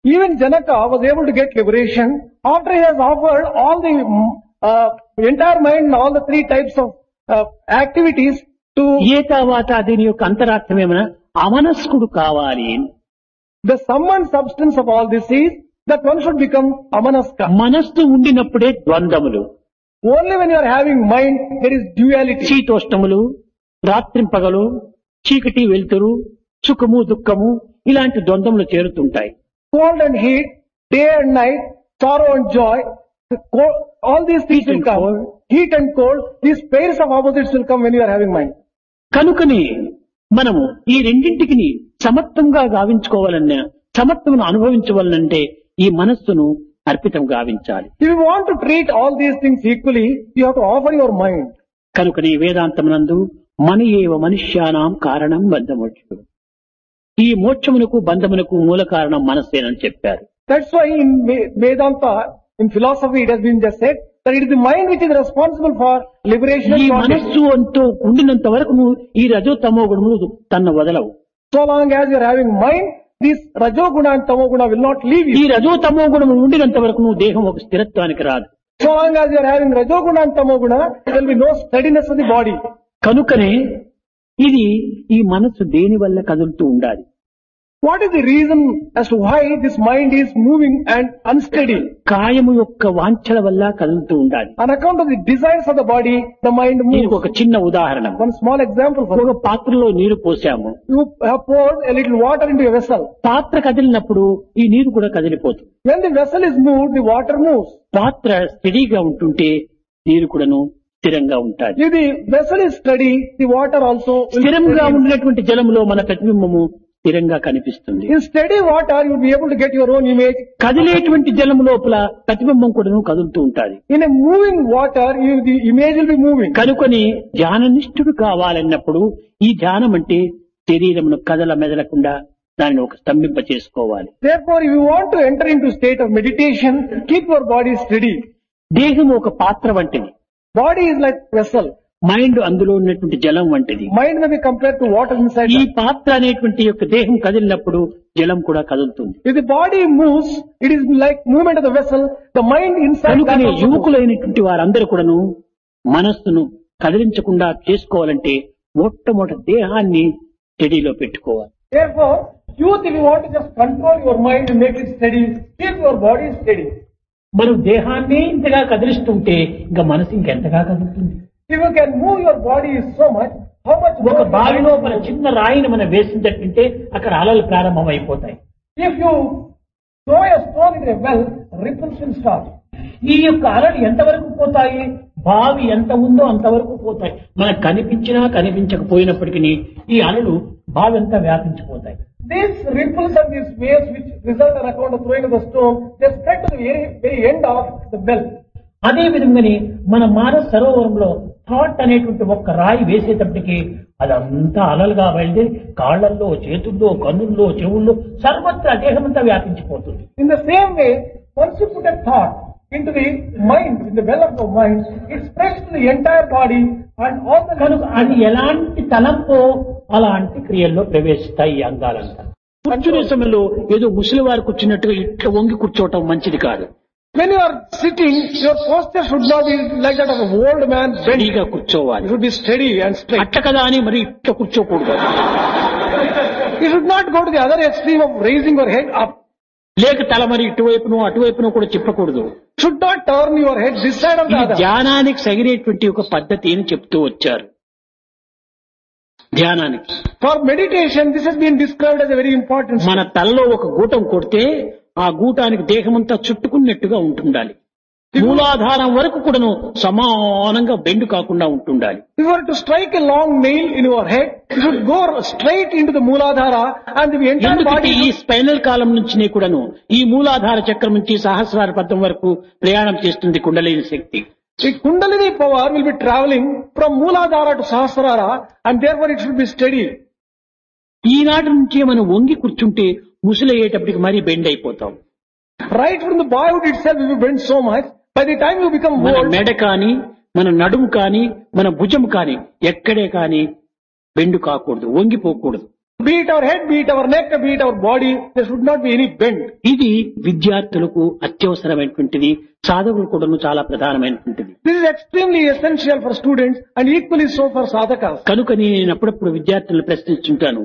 Even Janaka was able to get liberation after he has offered all the mm, uh, entire mind and all the three types of uh, activities to ఏ తర్వాత దీని యొక్క అంతరార్థం ఏమైనా అమనస్కుడు కావాలి the sum and substance of all this is that one should become amanaska. మనస్సు ఉండినప్పుడే ద్వంద్వములు Only when you are having mind, there is duality. శీతోష్టములు రాత్రింపగలు చీకటి వెలుతురు సుఖము దుఃఖము ఇలాంటి ద్వంద్వములు చేరుతుంటాయి Cold and heat, day and night, sorrow and joy, the co- all these things Heat will and come. cold. Heat and cold, these pairs of opposites will come when you are having mind. కనుకనే మనము ఈ రెండింటికి సమత్వంగా గావించుకోవాలన్నా సమత్వమును అనుభవించవాలంటే ఈ మనస్సును అర్పితం గావించాలి If you want to treat all these things equally, you have to offer your mind. కనుకనే వేదాంతమునందు మన ఏవ మనుష్యానాం కారణం బంధమోక్షుడు ఈ మోక్షమునకు బంధమునకు మూల కారణం మనస్సేనని చెప్పారు That's why in Ve- Vedanta, in philosophy, it has been just said that it is the mind which is responsible for liberation ఈ and bondage. మనస్సు అంటూ ఉండినంత వరకు నువ్వు ఈ రజో తమో గుణములు తన వదలవు So long as you are having mind, this Rajoguna and Tamoguna will not leave ఈ you. రజో తమో గుణము ఉండినంత వరకు నువ్వు దేహం ఒక స్థిరత్వానికి రాదు So long as you are having Rajoguna and Tamoguna, there will be no steadiness of the body. కనుకనే ఇది ఈ మనస్సు దేని వల్ల కదులుతూ ఉండాలి What is the reason as to why this mind is moving and unsteady? కాయము యొక్క వాంఛల వల్ల కదులుతూ ఉండాలి On account of the desires of the body, the mind దీనికి moves. ఒక చిన్న ఉదాహరణ One small example for ఒక పాత్రలో నీరు పోసాము you have poured a little water into a vessel. పాత్ర కదిలినప్పుడు ఈ నీరు కూడా కదిలిపోతుంది When the vessel is moved, the water moves. పాత్ర స్టడీగా ఉంటుంటే నీరు కూడాను స్థిరంగా ఉంటాది If the vessel is steady, the water also will స్థిరంగా steady. ఉండినటువంటి జలంలో మన ప్రతిబింబము స్థిరంగా కనిపిస్తుంది In steady water, you will be able to get your own image. కదిలేటువంటి జలం లోపల ప్రతిబింబం కూడాను కదులుతూ ఉంటాది In a moving water, you, the image will be moving. కనుకొని ధ్యాననిష్ఠుడు కావాలన్నప్పుడు ఈ ధ్యానం అంటే శరీరమును కదల మెదలకుండా దానిని ఒక స్తంభింప చేసుకోవాలి Therefore, if you want to enter into state of meditation, keep your body steady. దేహం ఒక పాత్ర వంటిది Body is like vessel. Mind అందులో ఉన్నటువంటి జలం వంటిది Mind may be compared to water inside. ఈ that. పాత్ర అనేటువంటి యొక్క దేహం కదిలినప్పుడు జలం కూడా కదులుతుంది If the body moves, it is like movement of the vessel. The mind inside that కనుకనే also moves. యువకులైనటువంటి వారందరూ కూడాను మనస్సును కదిలించకుండా చేసుకోవాలంటే మొట్టమొదటి దేహాన్ని స్టడీలో పెట్టుకోవాలి Therefore, youth, if you want to just control your mind and make it steady, keep your body steady. మనం దేహాన్ని ఇంతగా కదిలిస్తుంటే ఇంకా మనసు ఇంకెంతగా కదులుతుంది If you can move your body so much, how much ఒక more your బావిలో mind మన will move? చిన్న రాయిని మనం వేసిందంటే అక్కడ అలలు ప్రారంభమైపోతాయి If you throw a stone into a well, ripples will start. ఈ యొక్క అలలు ఎంతవరకు పోతాయి బావి ఎంత ఉందో అంతవరకు పోతాయి మనకు కనిపించినా కనిపించకపోయినప్పటికీ ఈ అలలు బావి అంతా వ్యాపించిపోతాయి These ripples and these waves which result on account of throwing of the stone, they spread to the very, very end of the well. అదే విధంగానే మన మానస సరోవరంలో థాట్ అనేటువంటి ఒక్క రాయి వేసేటప్పటికి అదంతా అలలుగా బయలుదేరి కాళ్లల్లో చేతుల్లో కన్నుల్లో చెవుల్లో సర్వత్రా దేహమంతా వ్యాపించిపోతుంది In the same way, once you put a thought into the mind, in the well of the mind, it spreads to the entire body and all the కనుక అది ఎలాంటి తలంపో అలాంటి క్రియల్లో ప్రవేశిస్తాయి ఈ అంగాలంతా కూర్చునే సమయంలో ఏదో ముసలివారు కూర్చున్నట్టుగా ఇట్లా వంగి కూర్చోవటం మంచిది కాదు When you are sitting, your posture should not be like that of an old man bent. రెడీగా You కూర్చోవాలి should be steady and straight. అట్ట కదా అని మరి ఇట్లా కూర్చోకూడదు You should not go to the other extreme of raising your head up. లేక తల మరి ఇటువైపునో అటువైపునో కూడా చెప్పకూడదు Should not turn your head this side or the ఇది other. ధ్యానానికి సగిరేటువంటి ఒక పద్ధతి అని చెప్తూ వచ్చారు ధ్యానానికి For meditation, this has been described as a very important మన తలలో ఒక గూటం కొడితే ఆ గూటానికి దేహమంతా చుట్టుకున్నట్టుగా ఉంటుండాలి మూలాధారం వరకు కూడాను సమానంగా బెండు కాకుండా ఉంటుండాలి If you were to strike a long nail in your head, you should go straight into the Mooladhara and the entire ఎందుకంటే ఈ body. స్పైనల్ కాలం నుంచి కూడాను ఈ మూలాధార చక్రం నుంచి సహస్రార పథం వరకు ప్రయాణం చేస్తుంది కుండలిని శక్తి The Kundalini power will be traveling from Mooladhara to Sahasrara and therefore it should be steady. ఈనాటి నుంచే మనం వంగి కూర్చుంటే ముసలయ్యేటప్పటికి మరీ బెండ్ అయిపోతాం Right from the boyhood itself, if you bend so much, by the time you become మన old, మెడ కానీ మన నడుము కానీ మన భుజం కానీ ఎక్కడే కానీ బెండు కాకూడదు వంగిపోకూడదు Be it our head, be it our neck, be it our body, there should not be any bend. ఇది విద్యార్థులకు అత్యవసరమైనటువంటిది సాధకులు కూడాను చాలా ప్రధానమైనటువంటిది This is extremely essential for students and equally so for sadhakas. కనుక నేను అప్పుడప్పుడు విద్యార్థులను ప్రశ్నిస్తుంటాను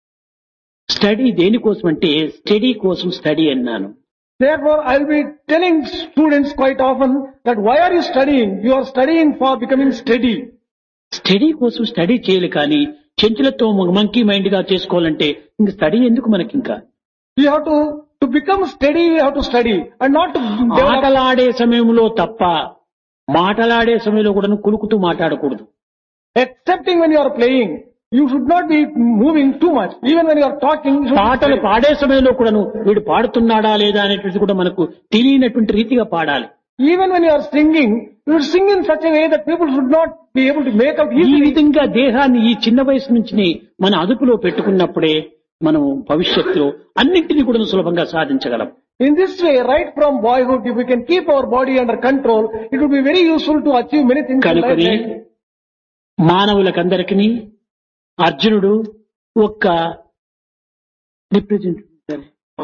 స్టడీ దేనికోసం అంటే స్టడీ కోసం స్టడీ అన్నాను Therefore, I will be telling students quite often that why are you studying? You are studying for becoming steady. Study కోసం study చేయాలి కానీ చెంచులతో మంకీ మైండ్ గా చేసుకోవాలంటే ఇంక స్టడీ ఎందుకు మనకి ఇంకా You have to, to become steady, you have to study and not to develop. ఆటలాడే సమయంలో తప్ప మాటలాడే సమయంలో కూడా కులుకుతూ మాట్లాడకూడదు Excepting when you are playing, you should not be moving too much. Even when you are talking, you should be పాటలు steady. పాడే సమయంలో కూడాను వీడు పాడుతున్నాడా లేదా అనేటువంటిది కూడా మనకు తెలియనటువంటి రీతిగా పాడాలి Even when you are singing, you should sing in such a way that people should not be able to make out ఈ easily. విధంగా దేహాన్ని ఈ చిన్న వయసు నుంచి మన అదుపులో పెట్టుకున్నప్పుడే మనం భవిష్యత్తులో అన్నింటినీ కూడా సులభంగా సాధించగలం In this way, right from boyhood, if we can keep our body under control, it would be very useful to achieve many things in life. కనుకని మానవులకందరికీ అర్జునుడు ఒక్క రిప్రజెంటేటివ్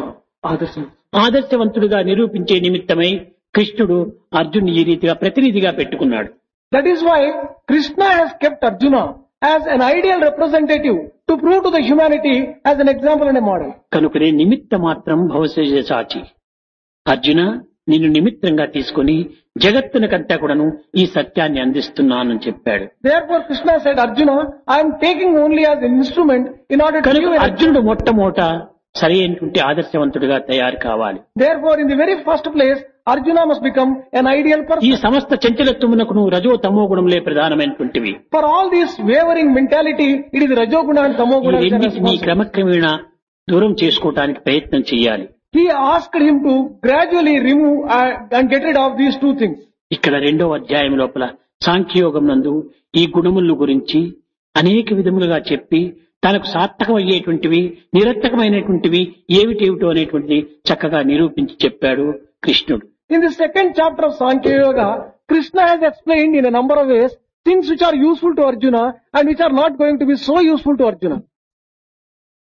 ఆదర్శవంతుడిగా నిరూపించే నిమిత్తమై కృష్ణుడు అర్జున్ ఈ రీతిగా ప్రతినిధిగా పెట్టుకున్నాడు That is why Krishna has kept Arjuna as an ideal representative to prove to the humanity as an example and a model. కనుకనే నిమిత్త మాత్రం భవశేష సాచి అర్జున నిన్ను నిమిత్తంగా తీసుకొని జగత్తునకంతా కూడాను ఈ సత్యాన్ని అందిస్తున్నానని చెప్పాడు Therefore Krishna said, Arjuna, I am taking only as an instrument in order to కనుక give an అర్జునుడు మొట్టమొదట సరైనటువంటి ఆదర్శవంతుడిగా తయారు కావాలి Therefore, in the very first place, Arjuna must become an ideal ఈ person. సమస్త చంచలత్వమునకును రజో తమో గుణములే ప్రధానమైనటువంటివి For all this wavering mentality, it is Rajoguna and ఈ Tamoguna which are రెండింటినీ responsible. క్రమక్రమేణ దూరం చేసుకోవటానికి ప్రయత్నం చేయాలి He asked him to gradually remove uh, and get rid of these two things. ఇక్కడ రెండో అధ్యాయం లోపల సాంఖ్యయోగం నందు ఈ గుణముల గురించి అనేక విధములుగా చెప్పి తనకు సార్థకం అయ్యేటువంటివి నిరర్థకమైనటువంటివి ఏమిటేమిటో అనేటువంటిది చక్కగా నిరూపించి చెప్పాడు కృష్ణుడు In the second chapter of Sankhya Yoga, Krishna has explained in a number of ways things which are useful to Arjuna and which are not going to be so useful to Arjuna.